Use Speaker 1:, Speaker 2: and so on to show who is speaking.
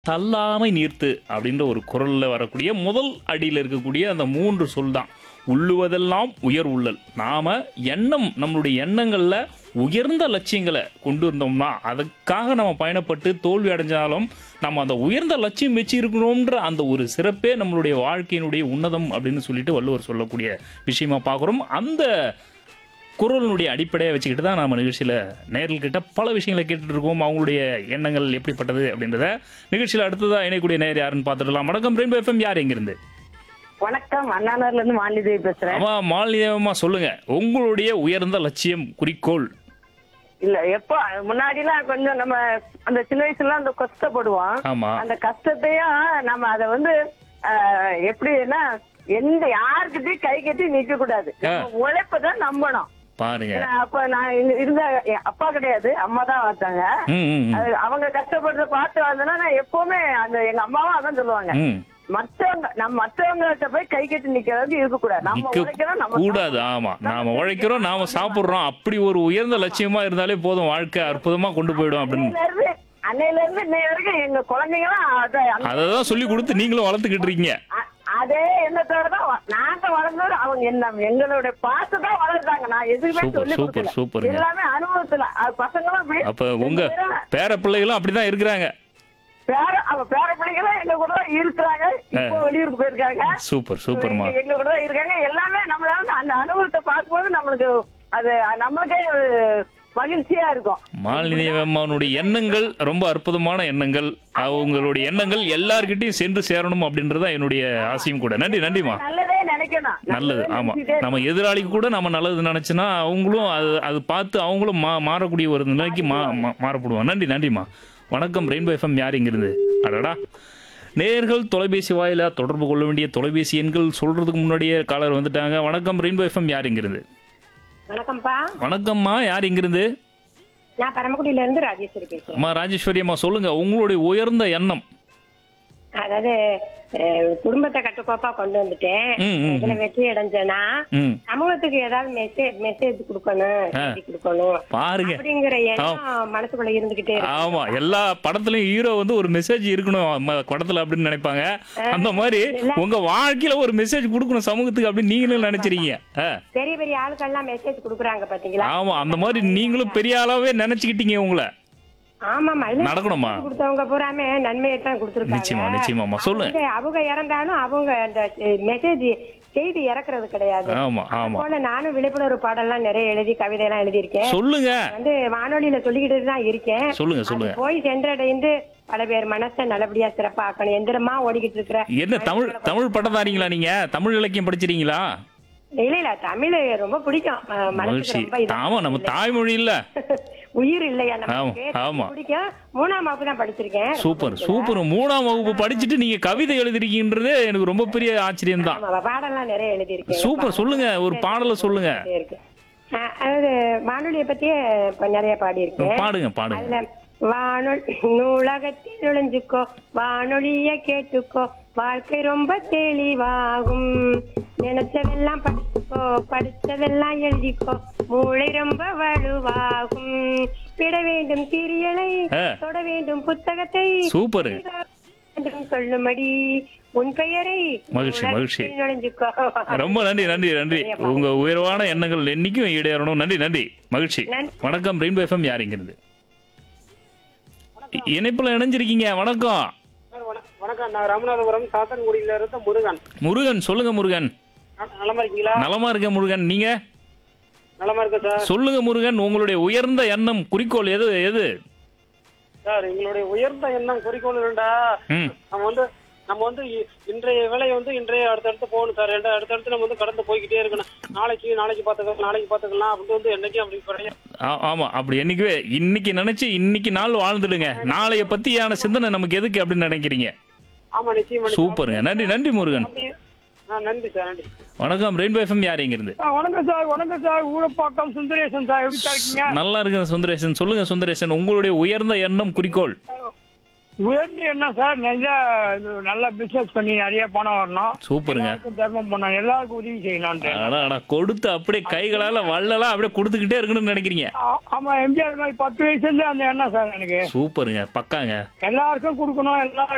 Speaker 1: தள்ளாமை நீர்த்து அப்படின்ற ஒரு குரல்ல வரக்கூடிய முதல் அடியில் இருக்கக்கூடிய அந்த மூன்று சொல் தான் உள்ளுவதெல்லாம் உயர் உள்ளல் நாம எண்ணம் நம்மளுடைய எண்ணங்கள்ல உயர்ந்த லட்சியங்களை கொண்டு வந்தோம்னா அதுக்காக நம்ம பயணப்பட்டு தோல்வி அடைஞ்சாலும் நம்ம அந்த உயர்ந்த லட்சியம் வச்சு இருக்கணும்ன்ற அந்த ஒரு சிறப்பே நம்மளுடைய வாழ்க்கையினுடைய உன்னதம் அப்படின்னு சொல்லிட்டு வள்ளுவர் சொல்லக்கூடிய விஷயமா பார்க்குறோம் அந்த குரலினுடைய அடிப்படையை வச்சுக்கிட்டு தான் நம்ம நிகழ்ச்சியில் நேர்கள்கிட்ட பல விஷயங்களை கேட்டுட்டு இருக்கோம் அவங்களுடைய எண்ணங்கள் எப்படிப்பட்டது அப்படின்றத நிகழ்ச்சியில் அடுத்ததாக இணையக்கூடிய நேர் யாருன்னு பார்த்துடலாம் வணக்கம் ரெயின்போ எஃப்எம் யார் எங்கிருந்து
Speaker 2: வணக்கம் அண்ணாநகர்ல இருந்து மாலிதேவி பேசுறேன்
Speaker 1: ஆமா மாலிதேவமா சொல்லுங்க உங்களுடைய உயர்ந்த லட்சியம் குறிக்கோள்
Speaker 2: இல்ல எப்போ முன்னாடிலாம் கொஞ்சம் நம்ம அந்த சின்ன வயசுல அந்த கஷ்டப்படுவோம்
Speaker 1: ஆமா
Speaker 2: அந்த கஷ்டத்தையும் நம்ம அத வந்து ஆஹ், எப்படின்னா எந்த யாருக்கிட்டையும் கை கட்டி நிக்க கூடாது நம்ம உழைப்பதான் நம்பணும்
Speaker 1: பாருங்க
Speaker 2: ஏன்னா, அப்ப நான் இங்க இருந்த என் அப்பா கிடையாது அம்மா தான் வந்தாங்க
Speaker 1: ம் ம், ம்.
Speaker 2: அது அவங்க கஷ்டப்படுறத பார்த்து வந்தேன்னா நான் எப்பவுமே அந்த எங்க அம்மாவும் அதான் சொல்லுவாங்க
Speaker 1: ம்
Speaker 2: மத்தவங்க நம்ம மத்தவங்கள்ட்ட போய் கை கட்டி நிக்கிறது இருக்க கூடாது நம்ம
Speaker 1: நிக்க
Speaker 2: உழைக்கிறோம் நம்ம
Speaker 1: கூடாது ஆமா நாம உழைக்கிறோம் நாம சாப்பிடுறோம் அப்படி ஒரு உயர்ந்த லட்சியமா இருந்தாலே போதும் வாழ்க்கை அற்புதமா கொண்டு போயிடும் அப்படின்னு
Speaker 2: அன்னையில இருந்து அன்னையில இருந்து இன்னை வரைக்கும் எங்க குழந்தைங்களும் அத- அந்த-
Speaker 1: அதை தான் சொல்லி கொடுத்து நீங்களும் வளர்த்துக்கிட்டு இருக்கீங்க
Speaker 2: அ- அதே எண்ணத்தோட தான் வ- நாங்க வளர்ந்தது அவங்க என்ன எங்களுடைய பாச தான் வளர்த்தாங்க நான் எதுவுமே
Speaker 1: சூப்பர்,
Speaker 2: சொல்லி
Speaker 1: சூப்பர்,
Speaker 2: கொடுக்கல
Speaker 1: சூப்பருங்க.
Speaker 2: எல்லாமே அனுபவத்துல அது பசங்களும் அப்படி
Speaker 1: அப்ப உங்க
Speaker 2: ரெண்டு பேரும்
Speaker 1: பேர பிள்ளைகளும் அப்படிதான் இருக்கிறாங்க
Speaker 2: பேர அவ பேர பிள்ளைங்களும் எங்க கூட தான் இருக்கிறாங்க இப்போ வெளியூருக்கு போயிருக்காங்க
Speaker 1: சூப்பர் சூப்பர்மா
Speaker 2: எங்க- எங்க கூட தான் இருக்காங்க எல்லாமே நம்மளால அந்த அனுபவத்தை பார்க்கும்போது நம்மளுக்கு அது நம்மளுக்கே ஒரு மகிழ்ச்சியா இருக்கும்
Speaker 1: மாலினி அம்மாவனுடைய எண்ணங்கள் ரொம்ப அற்புதமான எண்ணங்கள் அவங்களுடைய எண்ணங்கள் எல்லார்கிட்டயும் சென்று சேரணும் அப்படின்றது தான் என்னுடைய ஆசையும் கூட நன்றி நன்றிமா
Speaker 2: நல்லதே நினைக்கணும்
Speaker 1: நல்லது
Speaker 2: நல்லதே
Speaker 1: ஆமா
Speaker 2: நினைச்சிட்டே
Speaker 1: நம்ம எதிராளிக்கு கூட நம்ம நல்லது நினைச்சுன்னா அவங்களும் அது அது பார்த்து அவங்களும் மா மாறக்கூடிய ஒரு நிலைக்கு மா மா- மாறப்படுவோம் நன்றி நன்றிமா வணக்கம் ரெயின்போ எஃப்எம் யார் இங்கிருந்து அடடா நேர்கள் தொலைபேசி வாயிலா தொடர்பு கொள்ள வேண்டிய தொலைபேசி எண்கள் சொல்றதுக்கு முன்னாடியே காலர் வந்துட்டாங்க வணக்கம் ரெயின்போ எஃப்எம் யார் இங்கிருந்து
Speaker 3: வணக்கம்ப்பா
Speaker 1: வணக்கம்மா யார் இங்கிருந்து
Speaker 3: நான் பரமக்குடியில இருந்து ராஜேஸ்வரி பேசுறேன்
Speaker 1: அம்மா ராஜேஸ்வரி அம்மா சொல்லுங்க உங்களுடைய உயர்ந்த எண்ணம்
Speaker 3: அதாவது அஹ், குடும்பத்தை கட்டுக்கோப்பா கொண்டு வந்துட்டேன்
Speaker 1: ம், ம்,
Speaker 3: இதுல வெற்றி அடைஞ்சேன்னா
Speaker 1: ம்
Speaker 3: சமூகத்துக்கு ஏதாவது மெசேஜ் மெசேஜ் கொடுக்கணும் செய்தி கொடுக்கணும்
Speaker 1: பாருங்க
Speaker 3: அப்படிங்கிற எண்ணம் மனசுக்குள்ள இருந்துகிட்டே இருக்கு
Speaker 1: ஆமா எல்லா படத்துலயும் ஹீரோ வந்து ஒரு மெசேஜ் இருக்கணும் ம- படத்துல அப்படின்னு நினைப்பாங்க அந்த மாதிரி உங்க வாழ்க்கையில ஒரு மெசேஜ் கொடுக்கணும் சமூகத்துக்கு அப்படின்னு நீங்களும் நினைச்சிருக்கீங்க ஆ.
Speaker 3: பெரிய பெரிய ஆளுக்கெல்லாம் மெசேஜ் கொடுக்குறாங்க பாத்தீங்களா
Speaker 1: ஆமா அந்த மாதிரி நீங்களும் பெரிய ஆளாவே நினைச்சுக்கிட்டீங்க உங்களை
Speaker 3: ஆமாமா இல்ல
Speaker 1: நடக்கணுமா
Speaker 3: கொடுத்தவங்க பூராமே நன்மையை தான் கொடுத்துருக்காங்க
Speaker 1: நிச்சயமா நிச்சயமாமா சொல்லுங்க
Speaker 3: அவங்க அவங்க இறந்தாலும் அவங்க அந்த மெசேஜ் செய்தி இறக்குறது கிடையாது
Speaker 1: ஆமா ஆமா
Speaker 3: போல நானும் விழிப்புணர்வு பாடல்லாம் நிறைய எழுதி கவிதை எல்லாம் எழுதியிருக்கேன்
Speaker 1: சொல்லுங்க
Speaker 3: வந்து வானொலியில சொல்லிக்கிட்டு தான் இருக்கேன்
Speaker 1: சொல்லுங்க
Speaker 3: அது
Speaker 1: சொல்லுங்க
Speaker 3: போய் சென்றடைந்து பல பேர் மனசை நல்லபடியா சிறப்பாக்கணும் எந்திரமா ஓடிக்கிட்டு இருக்கிற
Speaker 1: என்ன தமிழ் தமிழ் பட்டதாரிங்களா நீங்க தமிழ் இலக்கியம் படிச்சிருக்கீங்களா
Speaker 3: இல்ல இல்ல தமிழ் ரொம்ப பிடிக்கும் அஹ் மனசுக்கு
Speaker 1: மகிழ்ச்சி
Speaker 3: ரொம்ப இதா-
Speaker 1: ஆமா நம்ம தாய்மொழி இல்ல
Speaker 3: உயிர் இல்லையா
Speaker 1: ஆமா,
Speaker 3: நமக்கு
Speaker 1: ஆமா.
Speaker 3: பிடிக்கும் மூணாம் வகுப்பு தான் படிச்சிருக்கேன்
Speaker 1: சூப்பர் சூப்பர் மூணாம் வகுப்பு படிச்சுட்டு நீங்க கவிதை எழுதிருக்கீங்கன்றதே எனக்கு ரொம்ப பெரிய ஆச்சரியம் தான்
Speaker 3: ஆமா பாடலாம் நிறைய எழுதியிருக்கேன்
Speaker 1: சூப்பர் சொல்லுங்க ஒரு பாடலை சொல்லுங்க
Speaker 3: இருக்கு அஹ் அதாவது வானொலியை பத்தியே இப்ப நிறைய பாடியிருக்கேன்
Speaker 1: பாடுங்க பாடுங்க
Speaker 3: அதுல வானொலி நூலகத்தில் நுழைஞ்சுக்கோ வானொலிய கேட்டுக்கோ வாழ்க்கை ரொம்ப தெளிவாகும் நினைச்சதெல்லாம் படிச்சுக்கோ படிச்சதெல்லாம் எழுதிக்கோ மூளை ரொம்ப வலுவாகும் விட வேண்டும் சீரியலை
Speaker 1: ஆ.
Speaker 3: தொட வேண்டும் புத்தகத்தை
Speaker 1: சூப்பர்
Speaker 3: வேண்டும் சொல்லும்படி உன் பெயரை
Speaker 1: மகிழ்ச்சி, மகிழ்ச்சி.
Speaker 3: நூலகத்தில் நுழைஞ்சுக்கோ
Speaker 1: ரொம்ப நன்றி நன்றி நன்றி உங்க உயர்வான எண்ணங்கள் என்னைக்கும் ஈடேறணும் நன்றி நன்றி மகிழ்ச்சி
Speaker 3: நன்றி.
Speaker 1: வணக்கம் ரெயின்போ எஃப்எம் யார் இங்கிருந்து இணைப்புல இணைஞ்சிருக்கீங்க வணக்கம்
Speaker 4: சார், வண- வணக்கம் நான் ராமநாதபுரம் சாத்தன்குடியில இருந்து முருகன்
Speaker 1: முருகன் சொல்லுங்க முருகன்
Speaker 4: ந- நலமா இருக்கீங்களா
Speaker 1: நலமா இருக்க முருகன் நீங்க
Speaker 4: நலமா இருக்கேன் சார்
Speaker 1: சொல்லுங்க முருகன் உங்களுடைய உயர்ந்த எண்ணம் குறிக்கோள் எது எது
Speaker 4: சார் எங்களுடைய உயர்ந்த எண்ணம் குறிக்கோள் என்னடா
Speaker 1: ம்
Speaker 4: நம்ம வந்து நம்ம வந்து இ- இன்றைய வேலையை வந்து இன்றைய அடுத்தடுத்து போகணும் சார் ரெண்டு அடுத்தடுத்து நம்ம வந்து கடந்து போய்கிட்டே இருக்கணும் நாளைக்கு நாளைக்கு பார்த்துக்கலாம் நாளைக்கு பார்த்துக்கலாம் அப்படின்னு வந்து என்னைக்கும் அப்படி கிடையாது
Speaker 1: ஆ- ஆமா அப்படி என்னைக்குவே இன்னைக்கு நினைச்சு இன்னைக்கு நாள் வாழ்ந்துடுங்க நாளைய பத்தியான சிந்தனை நமக்கு எதுக்கு அப்படின்னு நினைக்கிறீங்க
Speaker 4: ஆமா நிச்சயமா நிச்சயமா.
Speaker 1: சூப்பருங்க நன்றி நன்றி முருகன்
Speaker 4: ஆ, நன்றி சார் நன்றி
Speaker 1: வணக்கம் ரெயின்போ எஃப்எம் யார் இங்கிருந்து
Speaker 4: வணக்கம் சார் வணக்கம் சார் ஊரப்பாக்கம் சுந்தரேசன் சார் எப்படி சார் இருக்கீங்க
Speaker 1: நல்லா இருக்கு சுந்தரேசன் சொல்லுங்க சுந்தரேசன் உங்களுடைய உயர்ந்த எண்ணம் குறிக்கோள்
Speaker 4: உயர்ந்து என்ன சார் நிறைய இது நல்லா பிசினஸ் பண்ணி நிறைய பணம் வரணும்
Speaker 1: சூப்பருங்க
Speaker 4: எல்லாருக்கும் தர்மம் பண்ணணும் எல்லாருக்கும் உதவி செய்யலாம்னு
Speaker 1: அடா, அடா, கொடுத்து அப்படியே கைகளால வள்ளலா அப்படியே கொடுத்துக்கிட்டே இருக்கணும்னு நினைக்கிறீங்க
Speaker 4: ஆ- ஆமா எம்ஜிஆர் மாதிரி பத்து வயசுல இருந்து அந்த எண்ணம் சார் எனக்கு
Speaker 1: சூப்பருங்க பக்காங்க
Speaker 4: எல்லாருக்கும் கொடுக்கணும் எல்லா